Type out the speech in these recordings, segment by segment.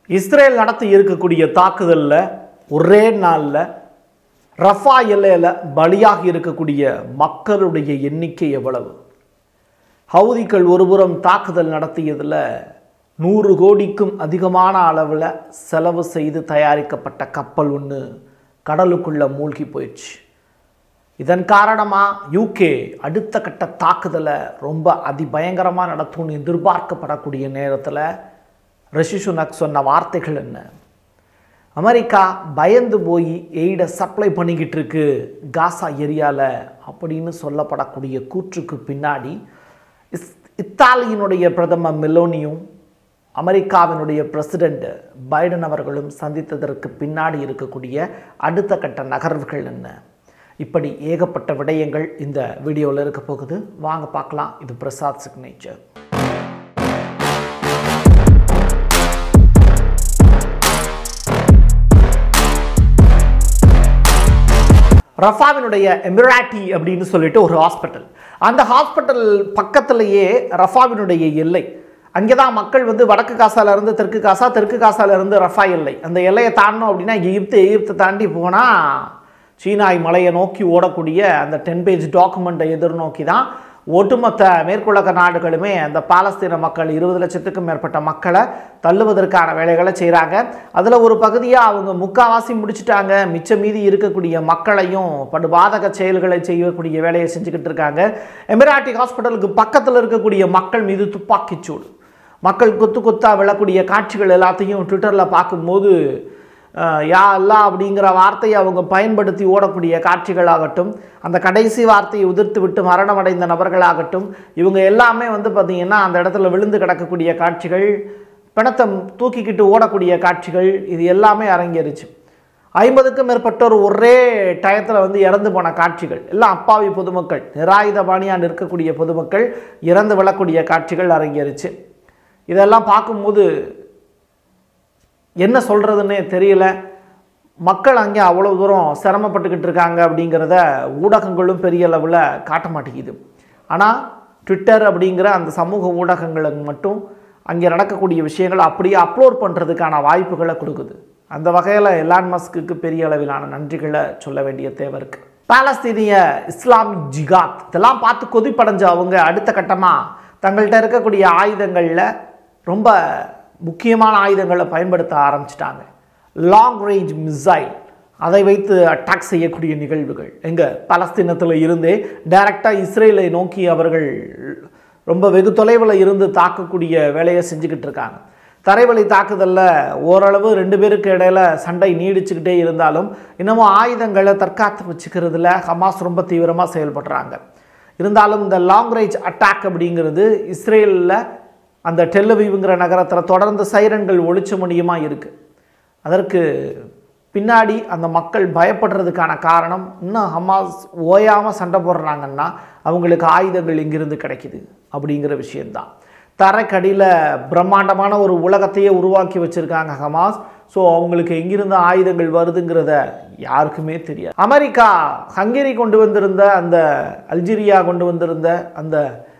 Israel நடத்தி இருக்கக்கூடிய தாக்குதலில் ஒரே நாளில் ரஃபா எல்லையில் பலியாக இருக்கக்கூடிய மக்களுடைய எண்ணிக்கை எவ்வளவு ஹவுதிகள் ஒருபுறம் தாக்குதல் நடத்தியதில் நூறு கோடிக்கும் அதிகமான அளவில் செலவு செய்து தயாரிக்கப்பட்ட கப்பல் ஒன்று கடலுக்குள்ளே மூழ்கி போயிடுச்சு இதன் காரணமாக யூகே அடுத்த கட்ட தாக்குதலை ரொம்ப அதிபயங்கரமாக நடத்தும்னு எதிர்பார்க்கப்படக்கூடிய நேரத்தில் ரிஷி சுனக் சொன்ன வார்த்தைகள் என்ன அமெரிக்கா பயந்து போய் எய்டை சப்ளை பண்ணிக்கிட்டு இருக்கு காசா ஏரியாவில் அப்படின்னு சொல்லப்படக்கூடிய கூற்றுக்கு பின்னாடி இஸ் இத்தாலியினுடைய பிரதமர் மெலோனியும் அமெரிக்காவினுடைய பிரசிடெண்ட் பைடன் அவர்களும் சந்தித்ததற்கு பின்னாடி இருக்கக்கூடிய அடுத்த கட்ட நகர்வுகள் என்ன இப்படி ஏகப்பட்ட விடயங்கள் இந்த வீடியோவில் இருக்க போகுது வாங்க பார்க்கலாம் இது பிரசாத் சிக்னேச்சர் ரஃபாவினுடைய எமிராட்டி அப்படின்னு சொல்லிட்டு ஒரு ஹாஸ்பிட்டல் அந்த ஹாஸ்பிட்டல் பக்கத்திலேயே ரஃபாவினுடைய எல்லை அங்கே தான் மக்கள் வந்து வடக்கு காசால இருந்து தெற்கு காசா தெற்கு காசால இருந்து ரஃபா எல்லை அந்த எல்லையை தாண்டணும் அப்படின்னா எகிப்து எகிப்து தாண்டி போனால் சீனாய் மலையை நோக்கி ஓடக்கூடிய அந்த டென் பேஜ் டாக்குமெண்ட்டை எதிர்நோக்கி தான் ஒட்டுமொத்த மேற்குலக நாடுகளுமே அந்த பாலஸ்தீன மக்கள் இருபது லட்சத்துக்கும் மேற்பட்ட மக்களை தள்ளுவதற்கான வேலைகளை செய்கிறாங்க அதில் ஒரு பகுதியாக அவங்க முக்காவாசி முடிச்சுட்டாங்க மிச்சம் மீதி இருக்கக்கூடிய மக்களையும் படுபாதக செயல்களை செய்யக்கூடிய வேலையை செஞ்சுக்கிட்டு இருக்காங்க எமிராட்டி ஹாஸ்பிட்டலுக்கு பக்கத்தில் இருக்கக்கூடிய மக்கள் மீது துப்பாக்கிச்சூடு மக்கள் கொத்து கொத்தா விழக்கூடிய காட்சிகள் எல்லாத்தையும் ட்விட்டரில் பார்க்கும்போது அஹ், யா அல்லா அப்படிங்கிற வார்த்தையை அவங்க பயன்படுத்தி ஓடக்கூடிய காட்சிகளாகட்டும் அந்த கடைசி வார்த்தையை உதிர்த்து விட்டு மரணமடைந்த நபர்களாகட்டும் இவங்க எல்லாமே வந்து பார்த்திங்கன்னா அந்த இடத்துல விழுந்து கிடக்கக்கூடிய காட்சிகள் பிணத்தை தூக்கிக்கிட்டு ஓடக்கூடிய காட்சிகள் இது எல்லாமே அரங்கேறிச்சு ஐம்பதுக்கும் மேற்பட்டோர் ஒரே டயத்தில் வந்து இறந்து போன காட்சிகள் எல்லாம் அப்பாவி பொதுமக்கள் நிராயுத பாணியாக இருக்கக்கூடிய பொதுமக்கள் இறந்து விழக்கூடிய காட்சிகள் அரங்கேறிச்சு இதெல்லாம் பார்க்கும்போது என்ன சொல்கிறதுன்னே தெரியல மக்கள் அங்கே அவ்வளோ தூரம் சிரமப்பட்டுக்கிட்டு இருக்காங்க அப்படிங்கிறத ஊடகங்களும் பெரிய அளவில் காட்ட மாட்டேங்குது ஆனால் ட்விட்டர் அப்படிங்கிற அந்த சமூக ஊடகங்களுக்கு மட்டும் அங்கே நடக்கக்கூடிய விஷயங்களை அப்படியே அப்லோட் பண்ணுறதுக்கான வாய்ப்புகளை கொடுக்குது அந்த வகையில் எலான் மஸ்க்கு பெரிய அளவிலான நன்றிகளை சொல்ல வேண்டிய தேவை இருக்குது பாலஸ்தீனிய இஸ்லாமிக் ஜிகாத் இதெல்லாம் பார்த்து கொதிப்படைஞ்ச அவங்க அடுத்த கட்டமாக தங்கள்கிட்ட இருக்கக்கூடிய ஆயுதங்களில் ரொம்ப முக்கியமான ஆயுதங்களை பயன்படுத்த ஆரம்பிச்சிட்டாங்க லாங் ரேஞ்ச் மிசைல் அதை வைத்து அட்டாக் செய்யக்கூடிய நிகழ்வுகள் எங்கே பலஸ்தீனத்தில் இருந்தே டைரெக்டாக இஸ்ரேலை நோக்கி அவர்கள் ரொம்ப வெகு தொலைவில் இருந்து தாக்கக்கூடிய வேலையை செஞ்சுக்கிட்டு இருக்காங்க தரைவழி தாக்குதலில் ஓரளவு ரெண்டு பேருக்கு இடையில சண்டை நீடிச்சுக்கிட்டே இருந்தாலும் இன்னமும் ஆயுதங்களை தற்காத்து வச்சுக்கிறதுல ஹமாஸ் ரொம்ப தீவிரமாக செயல்படுறாங்க இருந்தாலும் இந்த லாங் ரேஞ்ச் அட்டாக் அப்படிங்கிறது இஸ்ரேலில் அந்த டெல்லவிவுங்கிற நகரத்தில் தொடர்ந்து சைரன்கள் ஒழிச்ச முடியுமா இருக்குது அதற்கு பின்னாடி அந்த மக்கள் பயப்படுறதுக்கான காரணம் இன்னும் ஹமாஸ் ஓயாமல் சண்டை போடுறாங்கன்னா அவங்களுக்கு ஆயுதங்கள் இங்கிருந்து கிடைக்குது அப்படிங்கிற விஷயந்தான் தரைக்கடியில் பிரம்மாண்டமான ஒரு உலகத்தையே உருவாக்கி வச்சுருக்காங்க ஹமாஸ் ஸோ அவங்களுக்கு எங்கிருந்து ஆயுதங்கள் வருதுங்கிறத யாருக்குமே தெரியாது அமெரிக்கா ஹங்கேரி கொண்டு வந்திருந்த அந்த அல்ஜீரியா கொண்டு வந்திருந்த அந்த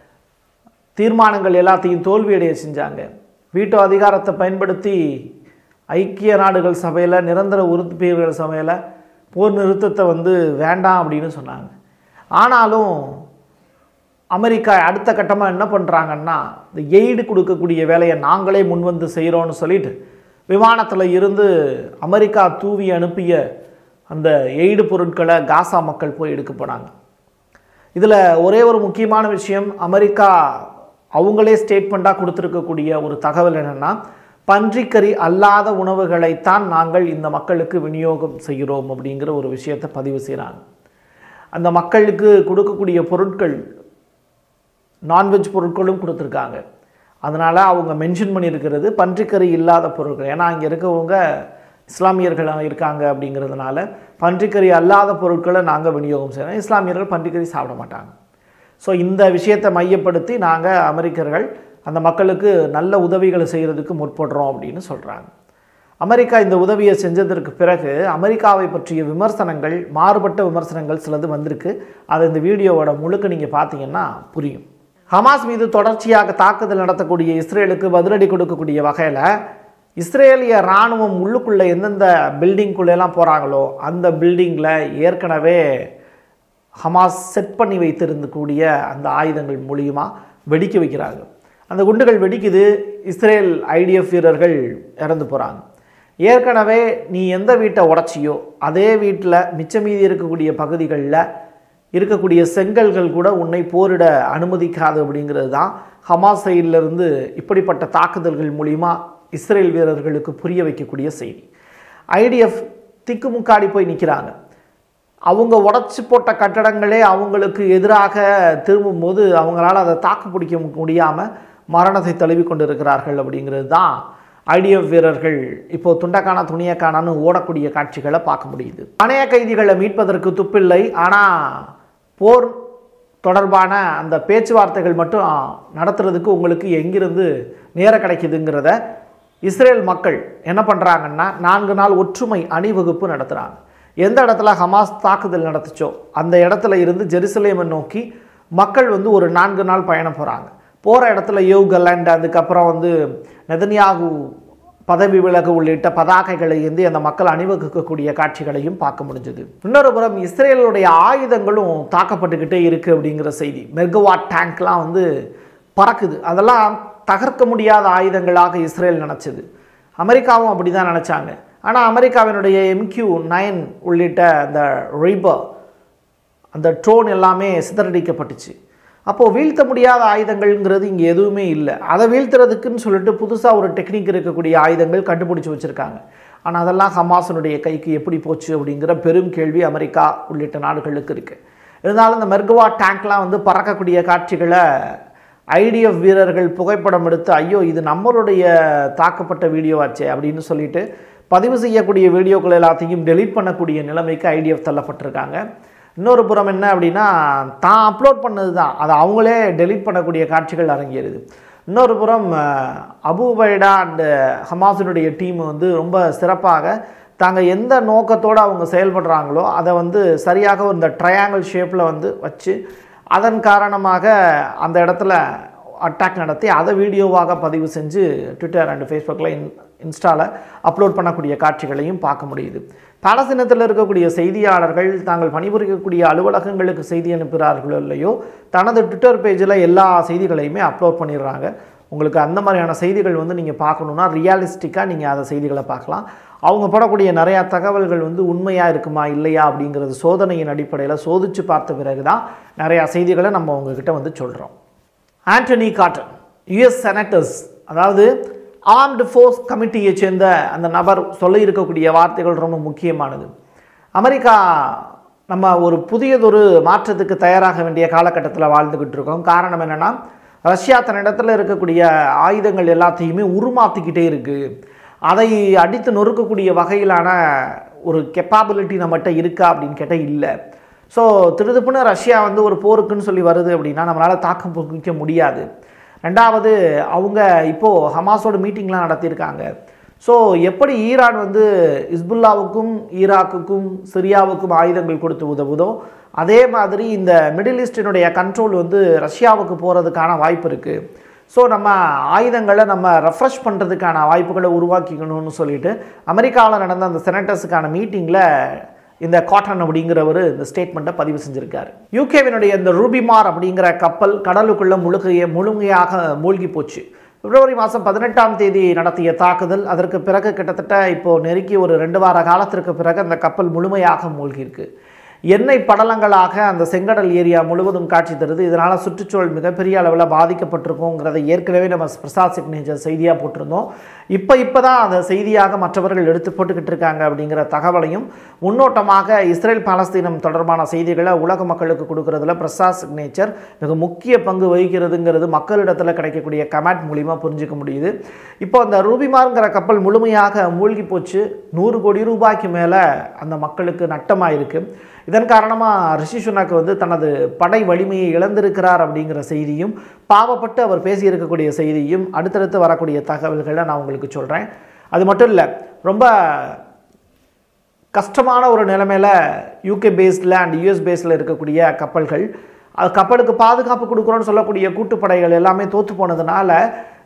தீர்மானங்கள் எல்லாத்தையும் தோல்வியடைய செஞ்சாங்க வீட்டோ அதிகாரத்தை பயன்படுத்தி ஐக்கிய நாடுகள் சபையில் நிரந்தர உறுப்பினர்கள் சபையில் போர் நிறுத்தத்தை வந்து வேண்டாம் அப்படின்னு சொன்னாங்க ஆனாலும் அமெரிக்கா அடுத்த கட்டமாக என்ன பண்ணுறாங்கன்னா இந்த எய்டு கொடுக்கக்கூடிய வேலையை நாங்களே முன்வந்து செய்கிறோன்னு சொல்லிட்டு விமானத்தில் இருந்து அமெரிக்கா தூவி அனுப்பிய அந்த எய்டு பொருட்களை காசா மக்கள் போய் எடுக்க போனாங்க இதில் ஒரே ஒரு முக்கியமான விஷயம் அமெரிக்கா அவங்களே ஸ்டேட்மெண்ட்டாக கொடுத்துருக்கக்கூடிய ஒரு தகவல் என்னென்னா பன்றிக்கறி அல்லாத உணவுகளைத்தான் நாங்கள் இந்த மக்களுக்கு விநியோகம் செய்கிறோம் அப்படிங்கிற ஒரு விஷயத்தை பதிவு செய்கிறாங்க அந்த மக்களுக்கு கொடுக்கக்கூடிய பொருட்கள் நான்வெஜ் பொருட்களும் கொடுத்துருக்காங்க அதனால் அவங்க மென்ஷன் பண்ணியிருக்கிறது பன்றிக்கறி இல்லாத பொருட்கள் ஏன்னா இங்கே இருக்கவங்க இஸ்லாமியர்களாக இருக்காங்க அப்படிங்கிறதுனால பன்றிக்கறி அல்லாத பொருட்களை நாங்கள் விநியோகம் செய்கிறோம் இஸ்லாமியர்கள் பன்றிக்கறி சாப்பிட மாட்டாங்க ஸோ இந்த விஷயத்தை மையப்படுத்தி நாங்கள் அமெரிக்கர்கள் அந்த மக்களுக்கு நல்ல உதவிகளை செய்கிறதுக்கு முற்படுறோம் அப்படின்னு சொல்கிறாங்க அமெரிக்கா இந்த உதவியை செஞ்சதற்கு பிறகு அமெரிக்காவை பற்றிய விமர்சனங்கள் மாறுபட்ட விமர்சனங்கள் சிலது வந்திருக்கு அதை இந்த வீடியோவோட முழுக்க நீங்கள் பார்த்தீங்கன்னா புரியும் ஹமாஸ் மீது தொடர்ச்சியாக தாக்குதல் நடத்தக்கூடிய இஸ்ரேலுக்கு பதிலடி கொடுக்கக்கூடிய வகையில் இஸ்ரேலிய இராணுவம் உள்ளுக்குள்ளே எந்தெந்த பில்டிங்குள்ளெல்லாம் போகிறாங்களோ அந்த பில்டிங்கில் ஏற்கனவே ஹமாஸ் செட் பண்ணி வைத்திருந்தக்கூடிய அந்த ஆயுதங்கள் மூலியமா வெடிக்க வைக்கிறாங்க அந்த குண்டுகள் வெடிக்குது இஸ்ரேல் ஐடிஎஃப் வீரர்கள் இறந்து போகிறாங்க ஏற்கனவே நீ எந்த வீட்டை உடச்சியோ அதே வீட்டில் மிச்ச மீதி இருக்கக்கூடிய பகுதிகளில் இருக்கக்கூடிய செங்கல்கள் கூட உன்னை போரிட அனுமதிக்காது அப்படிங்கிறது தான் ஹமாஸ் சைடிலிருந்து இப்படிப்பட்ட தாக்குதல்கள் மூலிமா இஸ்ரேல் வீரர்களுக்கு புரிய வைக்கக்கூடிய செய்தி ஐடிஎஃப் திக்குமுக்காடி போய் நிற்கிறாங்க அவங்க உடச்சி போட்ட கட்டடங்களே அவங்களுக்கு எதிராக திரும்பும்போது அவங்களால அதை தாக்கு பிடிக்க முடியாமல் மரணத்தை தழுவி கொண்டிருக்கிறார்கள் அப்படிங்கிறது தான் ஐடிஎஃப் வீரர்கள் இப்போ துண்டக்கான துணியக்கானான்னு ஓடக்கூடிய காட்சிகளை பார்க்க முடியுது பணைய கைதிகளை மீட்பதற்கு துப்பில்லை ஆனால் போர் தொடர்பான அந்த பேச்சுவார்த்தைகள் மட்டும் நடத்துறதுக்கு உங்களுக்கு எங்கிருந்து நேரம் கிடைக்குதுங்கிறத இஸ்ரேல் மக்கள் என்ன பண்ணுறாங்கன்னா நான்கு நாள் ஒற்றுமை அணிவகுப்பு நடத்துகிறாங்க எந்த இடத்துல ஹமாஸ் தாக்குதல் நடத்துச்சோ அந்த இடத்துல இருந்து ஜெருசலேமை நோக்கி மக்கள் வந்து ஒரு நான்கு நாள் பயணம் போகிறாங்க போகிற இடத்துல யோகலேண்ட் அதுக்கப்புறம் வந்து நெதன்யாகு பதவி விலகு உள்ளிட்ட பதாகைகளை ஏந்தி அந்த மக்கள் அணிவகுக்கக்கூடிய காட்சிகளையும் பார்க்க முடிஞ்சது இன்னொரு புறம் இஸ்ரேலுடைய ஆயுதங்களும் தாக்கப்பட்டுக்கிட்டே இருக்குது அப்படிங்கிற செய்தி மெர்கவாட் டேங்க்லாம் வந்து பறக்குது அதெல்லாம் தகர்க்க முடியாத ஆயுதங்களாக இஸ்ரேல் நினச்சது அமெரிக்காவும் அப்படி தான் நினச்சாங்க ஆனால் அமெரிக்காவினுடைய எம்கியூ நைன் உள்ளிட்ட அந்த ரீபர் அந்த ட்ரோன் எல்லாமே சிதறடிக்கப்பட்டுச்சு அப்போது வீழ்த்த முடியாத ஆயுதங்கள்ங்கிறது இங்கே எதுவுமே இல்லை அதை வீழ்த்துறதுக்குன்னு சொல்லிட்டு புதுசாக ஒரு டெக்னிக் இருக்கக்கூடிய ஆயுதங்கள் கண்டுபிடிச்சி வச்சுருக்காங்க ஆனால் அதெல்லாம் ஹமாஸனுடைய கைக்கு எப்படி போச்சு அப்படிங்கிற பெரும் கேள்வி அமெரிக்கா உள்ளிட்ட நாடுகளுக்கு இருக்குது இருந்தாலும் இந்த மெர்கவா டேங்க்லாம் வந்து பறக்கக்கூடிய காட்சிகளை ஐடிஎஃப் வீரர்கள் புகைப்படம் எடுத்து ஐயோ இது நம்மளுடைய தாக்கப்பட்ட வீடியோவாச்சே அப்படின்னு சொல்லிட்டு பதிவு செய்யக்கூடிய வீடியோக்கள் எல்லாத்தையும் டெலீட் பண்ணக்கூடிய நிலைமைக்கு ஐடிஎஃப் தள்ளப்பட்டிருக்காங்க இன்னொரு புறம் என்ன அப்படின்னா தான் அப்லோட் பண்ணது தான் அதை அவங்களே டெலீட் பண்ணக்கூடிய காட்சிகள் அரங்கேறுது இன்னொரு புறம் அபுபைடா அண்டு ஹமாஸினுடைய டீம் வந்து ரொம்ப சிறப்பாக தாங்க எந்த நோக்கத்தோடு அவங்க செயல்படுறாங்களோ அதை வந்து சரியாக இந்த ட்ரையாங்கிள் ஷேப்பில் வந்து வச்சு அதன் காரணமாக அந்த இடத்துல அட்டாக் நடத்தி அதை வீடியோவாக பதிவு செஞ்சு ட்விட்டர் அண்ட் ஃபேஸ்புக்கில் இன் இன்ஸ்டாவில் அப்லோட் பண்ணக்கூடிய காட்சிகளையும் பார்க்க முடியுது பாலஸ்தீனத்தில் இருக்கக்கூடிய செய்தியாளர்கள் தாங்கள் பணிபுரியக்கூடிய அலுவலகங்களுக்கு செய்தி அனுப்புகிறார்களோ இல்லையோ தனது ட்விட்டர் பேஜில் எல்லா செய்திகளையுமே அப்லோட் பண்ணிடுறாங்க உங்களுக்கு அந்த மாதிரியான செய்திகள் வந்து நீங்கள் பார்க்கணுன்னா ரியாலிஸ்டிக்காக நீங்கள் அதை செய்திகளை பார்க்கலாம் அவங்க போடக்கூடிய நிறையா தகவல்கள் வந்து உண்மையாக இருக்குமா இல்லையா அப்படிங்கிறது சோதனையின் அடிப்படையில் சோதித்து பார்த்த பிறகு தான் நிறையா செய்திகளை நம்ம உங்ககிட்ட வந்து சொல்கிறோம் ஆண்டனி காட்டன் யுஎஸ் செனட்டர்ஸ் அதாவது ஆர்ம்டு ஃபோர்ஸ் கமிட்டியை சேர்ந்த அந்த நபர் சொல்ல இருக்கக்கூடிய வார்த்தைகள் ரொம்ப முக்கியமானது அமெரிக்கா நம்ம ஒரு புதியதொரு மாற்றத்துக்கு தயாராக வேண்டிய காலகட்டத்தில் வாழ்ந்துக்கிட்டு இருக்கோம் காரணம் என்னென்னா ரஷ்யா தன்னிடத்தில் இருக்கக்கூடிய ஆயுதங்கள் எல்லாத்தையுமே உருமாற்றிக்கிட்டே இருக்குது அதை அடித்து நொறுக்கக்கூடிய வகையிலான ஒரு கெப்பாபிலிட்டி நம்மகிட்ட இருக்கா அப்படின்னு கேட்டால் இல்லை ஸோ திருதுப்புன்னு ரஷ்யா வந்து ஒரு போருக்குன்னு சொல்லி வருது அப்படின்னா நம்மளால் தாக்கம் பிடிக்க முடியாது ரெண்டாவது அவங்க இப்போது ஹமாஸோட மீட்டிங்லாம் நடத்தியிருக்காங்க ஸோ எப்படி ஈரான் வந்து இஸ்புல்லாவுக்கும் ஈராக்குக்கும் சிரியாவுக்கும் ஆயுதங்கள் கொடுத்து உதவுதோ அதே மாதிரி இந்த மிடில் ஈஸ்டினுடைய கண்ட்ரோல் வந்து ரஷ்யாவுக்கு போகிறதுக்கான வாய்ப்பு இருக்குது ஸோ நம்ம ஆயுதங்களை நம்ம ரெஃப்ரெஷ் பண்ணுறதுக்கான வாய்ப்புகளை உருவாக்கிக்கணும்னு சொல்லிட்டு அமெரிக்காவில் நடந்த அந்த செனட்டர்ஸுக்கான மீட்டிங்கில் இந்த காட்டன் அப்படிங்கிறவர் இந்த ஸ்டேட்மெண்ட்டை பதிவு செஞ்சுருக்காரு யூகேவினுடைய இந்த ரூபிமார் அப்படிங்கிற கப்பல் கடலுக்குள்ளே முழுகைய முழுமையாக மூழ்கி போச்சு பிப்ரவரி மாதம் பதினெட்டாம் தேதி நடத்திய தாக்குதல் அதற்கு பிறகு கிட்டத்தட்ட இப்போது நெருக்கி ஒரு ரெண்டு வார காலத்திற்கு பிறகு அந்த கப்பல் முழுமையாக மூழ்கியிருக்கு எண்ணெய் படலங்களாக அந்த செங்கடல் ஏரியா முழுவதும் காட்சி தருது இதனால் சுற்றுச்சூழல் மிகப்பெரிய அளவில் பாதிக்கப்பட்டிருக்குங்கிறத ஏற்கனவே நம்ம பிரசாத் சிக்னேச்சர் செய்தியாக போட்டிருந்தோம் இப்போ இப்போ தான் அந்த செய்தியாக மற்றவர்கள் எடுத்து போட்டுக்கிட்டு இருக்காங்க அப்படிங்கிற தகவலையும் முன்னோட்டமாக இஸ்ரேல் பாலஸ்தீனம் தொடர்பான செய்திகளை உலக மக்களுக்கு கொடுக்கறதுல பிரசாத் சிக்னேச்சர் மிக முக்கிய பங்கு வகிக்கிறதுங்கிறது மக்களிடத்தில் கிடைக்கக்கூடிய கமெண்ட் மூலிமா புரிஞ்சுக்க முடியுது இப்போ அந்த ரூபிமார்ங்கிற கப்பல் முழுமையாக மூழ்கி போச்சு நூறு கோடி ரூபாய்க்கு மேலே அந்த மக்களுக்கு நட்டமாக இருக்குது இதன் காரணமாக ரிஷி சுனாக் வந்து தனது படை வலிமையை இழந்திருக்கிறார் அப்படிங்கிற செய்தியும் பாவப்பட்டு அவர் பேசியிருக்கக்கூடிய செய்தியும் அடுத்தடுத்து வரக்கூடிய தகவல்களை நான் உங்களுக்கு சொல்கிறேன் அது மட்டும் இல்லை ரொம்ப கஷ்டமான ஒரு நிலைமையில் யூகே பேஸ்டில் அண்ட் யூஎஸ் பேஸில் இருக்கக்கூடிய கப்பல்கள் அது கப்பலுக்கு பாதுகாப்பு கொடுக்குறோன்னு சொல்லக்கூடிய கூட்டுப்படைகள் எல்லாமே தோற்று போனதுனால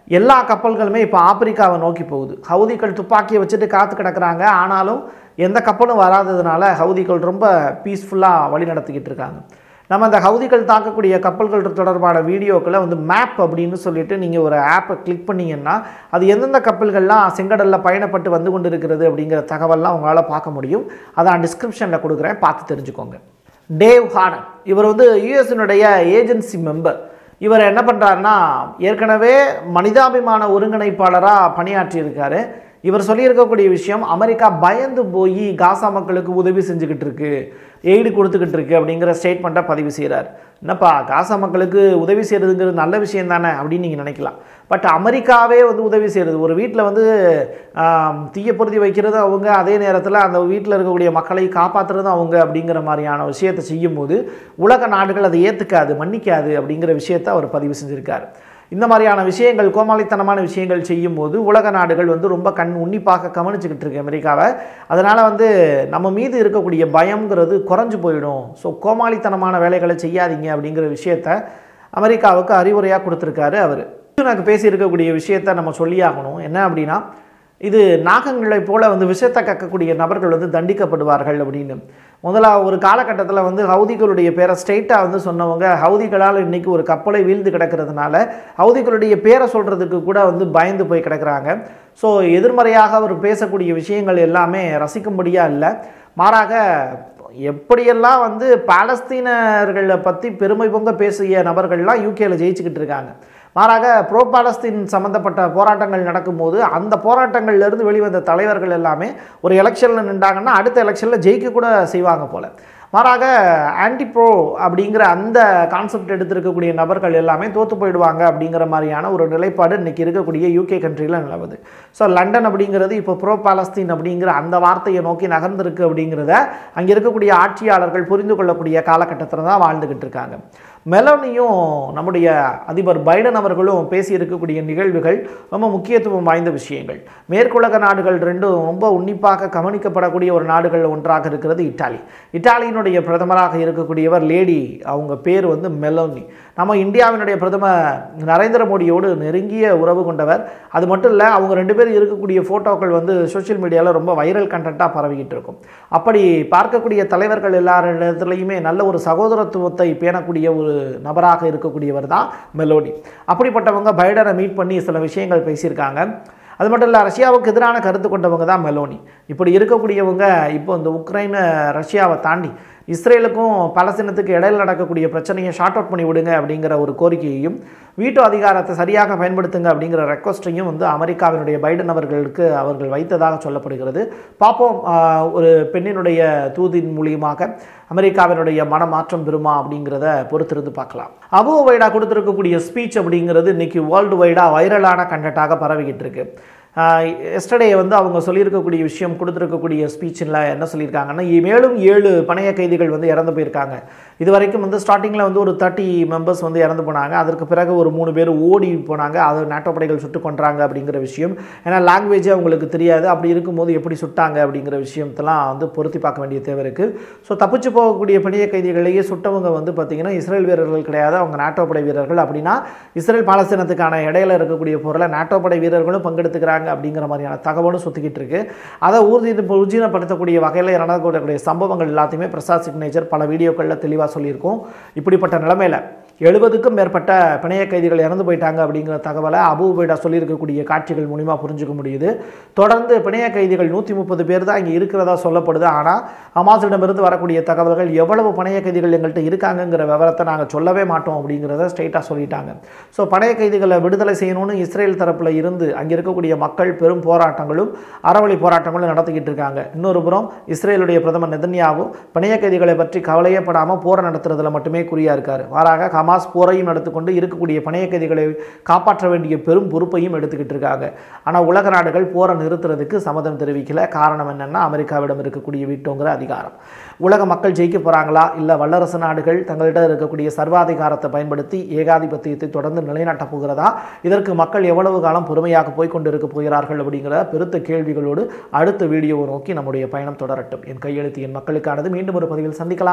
எல்லா கப்பல்களுமே இப்போ ஆப்பிரிக்காவை நோக்கி போகுது ஹவுதிகள் துப்பாக்கியை வச்சுட்டு காத்து கிடக்குறாங்க ஆனாலும் எந்த கப்பலும் வராததுனால ஹவுதிகள் ரொம்ப பீஸ்ஃபுல்லாக வழி நடத்திக்கிட்டு இருக்காங்க நம்ம அந்த ஹவுதிகள் தாக்கக்கூடிய கப்பல்கள் தொடர்பான வீடியோக்களை வந்து மேப் அப்படின்னு சொல்லிட்டு நீங்கள் ஒரு ஆப்பை கிளிக் பண்ணீங்கன்னா அது எந்தெந்த கப்பல்கள்லாம் செங்கடலில் பயணப்பட்டு வந்து கொண்டு இருக்கிறது அப்படிங்கிற தகவல்லாம் உங்களால் பார்க்க முடியும் அதான் டிஸ்கிரிப்ஷனில் கொடுக்குறேன் பார்த்து தெரிஞ்சுக்கோங்க டேவ் ஹார்டன் இவர் வந்து யுஎஸ்னுடைய ஏஜென்சி மெம்பர் இவர் என்ன பண்ணுறாருன்னா ஏற்கனவே மனிதாபிமான ஒருங்கிணைப்பாளராக பணியாற்றியிருக்காரு இவர் சொல்லியிருக்கக்கூடிய விஷயம் அமெரிக்கா பயந்து போய் காசா மக்களுக்கு உதவி செஞ்சுக்கிட்டு இருக்கு எய்டு கொடுத்துக்கிட்டு இருக்கு அப்படிங்கிற ஸ்டேட்மெண்ட்டை பதிவு செய்கிறார் என்னப்பா காசா மக்களுக்கு உதவி செய்கிறதுங்கிறது நல்ல விஷயம் தானே அப்படின்னு நீங்கள் நினைக்கலாம் பட் அமெரிக்காவே வந்து உதவி செய்கிறது ஒரு வீட்டில் வந்து ஆம், தீய பொருத்தி வைக்கிறது அவங்க அதே நேரத்தில் அந்த வீட்டில் இருக்கக்கூடிய மக்களை காப்பாற்றுறதும் அவங்க அப்படிங்கிற மாதிரியான விஷயத்தை செய்யும்போது உலக நாடுகள் அதை ஏற்றுக்காது மன்னிக்காது அப்படிங்கிற விஷயத்தை அவர் பதிவு செஞ்சுருக்கார் இந்த மாதிரியான விஷயங்கள் கோமாளித்தனமான விஷயங்கள் செய்யும்போது உலக நாடுகள் வந்து ரொம்ப கண் உன்னிப்பாக கவனிச்சுக்கிட்டு இருக்கு அமெரிக்காவை அதனால் வந்து நம்ம மீது இருக்கக்கூடிய பயம்ங்கிறது குறைஞ்சு போயிடும் ஸோ கோமாளித்தனமான வேலைகளை செய்யாதீங்க அப்படிங்கிற விஷயத்த அமெரிக்காவுக்கு அறிவுரையாக கொடுத்துருக்காரு அவர் எனக்கு பேசியிருக்கக்கூடிய விஷயத்த நம்ம சொல்லியாகணும் என்ன அப்படின்னா இது நாகங்களைப் போல வந்து விஷத்தை கக்கக்கூடிய நபர்கள் வந்து தண்டிக்கப்படுவார்கள் அப்படின்னு முதல்ல ஒரு காலகட்டத்தில் வந்து ஹவுதிகளுடைய பேரை ஸ்ட்ரெயிட்டாக வந்து சொன்னவங்க ஹவுதிகளால் இன்னைக்கு ஒரு கப்பலை வீழ்ந்து கிடக்கிறதுனால ஹவுதிகளுடைய பேரை சொல்கிறதுக்கு கூட வந்து பயந்து போய் கிடக்குறாங்க ஸோ எதிர்மறையாக அவர் பேசக்கூடிய விஷயங்கள் எல்லாமே ரசிக்கும்படியாக இல்லை மாறாக எப்படியெல்லாம் வந்து பாலஸ்தீனர்களை பற்றி பெருமை பொங்க பேசிய நபர்கள்லாம் யூகேல ஜெயிச்சுக்கிட்டு இருக்காங்க மாறாக ப்ரோ பாலஸ்தீன் சம்மந்தப்பட்ட போராட்டங்கள் நடக்கும்போது அந்த போராட்டங்கள்லேருந்து வெளிவந்த தலைவர்கள் எல்லாமே ஒரு எலெக்ஷனில் நின்றாங்கன்னா அடுத்த எலெக்ஷனில் ஜெயிக்க கூட செய்வாங்க போல மாறாக ஆன்டி ப்ரோ அப்படிங்கிற அந்த கான்செப்ட் எடுத்திருக்கக்கூடிய நபர்கள் எல்லாமே தோற்று போயிடுவாங்க அப்படிங்கிற மாதிரியான ஒரு நிலைப்பாடு இன்னைக்கு இருக்கக்கூடிய யூகே கண்ட்ரியில் நிலவுது ஸோ லண்டன் அப்படிங்கிறது இப்போ ப்ரோ பாலஸ்தீன் அப்படிங்கிற அந்த வார்த்தையை நோக்கி நகர்ந்திருக்கு அப்படிங்கிறத அங்கே இருக்கக்கூடிய ஆட்சியாளர்கள் புரிந்து கொள்ளக்கூடிய காலகட்டத்தில் தான் வாழ்ந்துக்கிட்டு இருக்காங்க மெலோனியும் நம்முடைய அதிபர் பைடன் அவர்களும் பேசியிருக்கக்கூடிய நிகழ்வுகள் ரொம்ப முக்கியத்துவம் வாய்ந்த விஷயங்கள் மேற்குலக நாடுகள் ரெண்டும் ரொம்ப உன்னிப்பாக கவனிக்கப்படக்கூடிய ஒரு நாடுகள் ஒன்றாக இருக்கிறது இட்டாலி இட்டாலியினுடைய பிரதமராக இருக்கக்கூடியவர் லேடி அவங்க பேர் வந்து மெலோனி நம்ம இந்தியாவினுடைய பிரதமர் நரேந்திர மோடியோடு நெருங்கிய உறவு கொண்டவர் அது மட்டும் இல்லை அவங்க ரெண்டு பேரும் இருக்கக்கூடிய ஃபோட்டோக்கள் வந்து சோஷியல் மீடியாவில் ரொம்ப வைரல் கண்டென்ட்டாக பரவிக்கிட்டு இருக்கும் அப்படி பார்க்கக்கூடிய தலைவர்கள் எல்லாரிடத்துலையுமே நல்ல ஒரு சகோதரத்துவத்தை பேணக்கூடிய ஒரு நபராக இருக்கக்கூடியவர் தான் மெலோடி அப்படிப்பட்டவங்க பைடனை மீட் பண்ணி சில விஷயங்கள் பேசியிருக்காங்க அது மட்டும் இல்லை ரஷ்யாவுக்கு எதிரான கருத்து கொண்டவங்க தான் மெலோனி இப்படி இருக்கக்கூடியவங்க இப்போ இந்த உக்ரைன் ரஷ்யாவை தாண்டி இஸ்ரேலுக்கும் பலஸ்தீனத்துக்கு இடையில் நடக்கக்கூடிய பிரச்சனையை ஷார்ட் அவுட் பண்ணி விடுங்க அப்படிங்கிற ஒரு கோரிக்கையையும் வீட்டோ அதிகாரத்தை சரியாக பயன்படுத்துங்க அப்படிங்கிற ரெக்வஸ்ட்டையும் வந்து அமெரிக்காவினுடைய பைடன் அவர்களுக்கு அவர்கள் வைத்ததாக சொல்லப்படுகிறது பார்ப்போம் ஆஹ், ஒரு பெண்ணினுடைய தூதின் மூலியமாக அமெரிக்காவினுடைய மனமாற்றம் பெறுமா அப்படிங்கிறத பொறுத்திருந்து பார்க்கலாம் அபு வைடா கொடுத்துருக்கக்கூடிய ஸ்பீச் அப்படிங்கிறது இன்னைக்கு வேர்ல்டு வைடாக வைரலான கண்டென்ட்டாக பரவிக்கிட்டு இருக்கு எஸ்டர்டே வந்து அவங்க சொல்லியிருக்கக்கூடிய விஷயம் கொடுத்துருக்கக்கூடிய ஸ்பீச்சில் என்ன சொல்லியிருக்காங்கன்னா இ- மேலும் ஏழு பணைய கைதிகள் வந்து இறந்து போயிருக்காங்க இது வரைக்கும் வந்து ஸ்டார்டிங்கில் வந்து ஒரு தேர்ட்டி மெம்பர்ஸ் வந்து இறந்து போனாங்க அதற்கு பிறகு ஒரு மூணு பேர் ஓடி போனாங்க அது நாட்டோ படைகள் சுட்டு கொன்றாங்க அப்படிங்கிற விஷயம் ஏன்னா லாங்குவேஜே அவங்களுக்கு தெரியாது அப்படி இருக்கும்போது எப்படி சுட்டாங்க அப்படிங்கிற விஷயத்தெல்லாம் வந்து பொருத்தி பார்க்க வேண்டிய தேவை இருக்குது ஸோ தப்பிச்சு போகக்கூடிய பணிய கைதிகளையே சுட்டவங்க வந்து பார்த்திங்கன்னா இஸ்ரேல் வீரர்கள் கிடையாது அவங்க நாட்டோ படை வீரர்கள் அப்படின்னா இஸ்ரேல் பாலஸ்தீனத்துக்கான இடையில இருக்கக்கூடிய பொருளை நாட்டோ படை வீரர்களும் பங்கெடுத்துக்கிறாங்க அப்படிங்கிற மாதிரியான தகவலும் சுற்றிக்கிட்டு இருக்கு அதை ஊர்ஜி உறுதினப்படுத்தக்கூடிய வகையில் நடக்கக்கூடிய சம்பவங்கள் எல்லாத்தையுமே பிரசாத் சிக்னேச்சர் பல வீடியோக்களில் தெளிவாக சொல்லியிருக்கோம் இப்படிப்பட்ட நிலைமையில் எழுபதுக்கும் மேற்பட்ட பிணைய கைதிகள் இறந்து போயிட்டாங்க அப்படிங்கிற தகவலை அபூபைடா சொல்லியிருக்கக்கூடிய காட்சிகள் மூலிமா புரிஞ்சுக்க முடியுது தொடர்ந்து பிணைய கைதிகள் நூற்றி முப்பது பேர் தான் இங்கே இருக்கிறதா சொல்லப்படுது ஆனால் ஹமாஸிடமிருந்து வரக்கூடிய தகவல்கள் எவ்வளவு பிணைய கைதிகள் எங்கள்கிட்ட இருக்காங்கங்கிற விவரத்தை நாங்கள் சொல்லவே மாட்டோம் அப்படிங்கிறத ஸ்ட்ரைட்டாக சொல்லிட்டாங்க ஸோ பணைய கைதிகளை விடுதலை செய்யணும்னு இஸ்ரேல் தரப்பில் இருந்து அங்கே இருக்கக்கூடிய மக்கள் பெரும் போராட்டங்களும் அறவழி போராட்டங்களும் நடத்திக்கிட்டு இருக்காங்க இன்னொரு புறம் இஸ்ரேலுடைய பிரதமர் நெதன்யாவு பிணைய கைதிகளை பற்றி கவலையே படாமல் போரை நடத்துறதுல மட்டுமே குறியா இருக்காரு மாறாக ஹமாஸ் போரையும் எடுத்துக்கொண்டு இருக்கக்கூடிய பிணைய கைதிகளை காப்பாற்ற வேண்டிய பெரும் பொறுப்பையும் எடுத்துக்கிட்டு இருக்காங்க ஆனால் உலக நாடுகள் போரை நிறுத்துறதுக்கு சம்மதம் தெரிவிக்கல காரணம் என்னன்னா அமெரிக்காவிடம் இருக்கக்கூடிய வீட்டோங்கிற அதிகாரம் உலக மக்கள் ஜெயிக்க போறாங்களா இல்லை வல்லரசு நாடுகள் தங்கள்கிட்ட இருக்கக்கூடிய சர்வாதிகாரத்தை பயன்படுத்தி ஏகாதிபத்தியத்தை தொடர்ந்து நிலைநாட்டப் போகிறதா இதற்கு மக்கள் எவ்வளவு காலம் பொறுமையாக போய் கொண்டிருக்க போகிறார்கள் அப்படிங்கிற பெருத்த கேள்விகளோடு அடுத்த வீடியோவை நோக்கி நம்முடைய பயணம் தொடரட்டும் என் கையெழுத்து என் மக்களுக்கானது மீண்டும் ஒரு பதிவில் சந்திக்கலாம்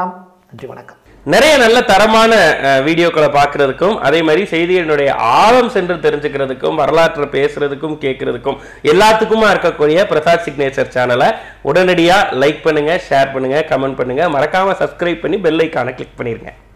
நன்றி வணக்கம் நிறைய நல்ல தரமான அஹ், வீடியோக்களை பார்க்கறதுக்கும் அதே மாதிரி செய்திகளினுடைய ஆழம் சென்று தெரிஞ்சுக்கிறதுக்கும் வரலாற்றை பேசுறதுக்கும் கேட்கறதுக்கும் எல்லாத்துக்குமா இருக்கக்கூடிய பிரசாத் சிக்னேச்சர் சேனலை உடனடியாக லைக் பண்ணுங்க ஷேர் பண்ணுங்க கமெண்ட் பண்ணுங்க மறக்காம சப்ஸ்கிரைப் பண்ணி பெல் ஐக்கானை கிளிக் பண்ணிருங்க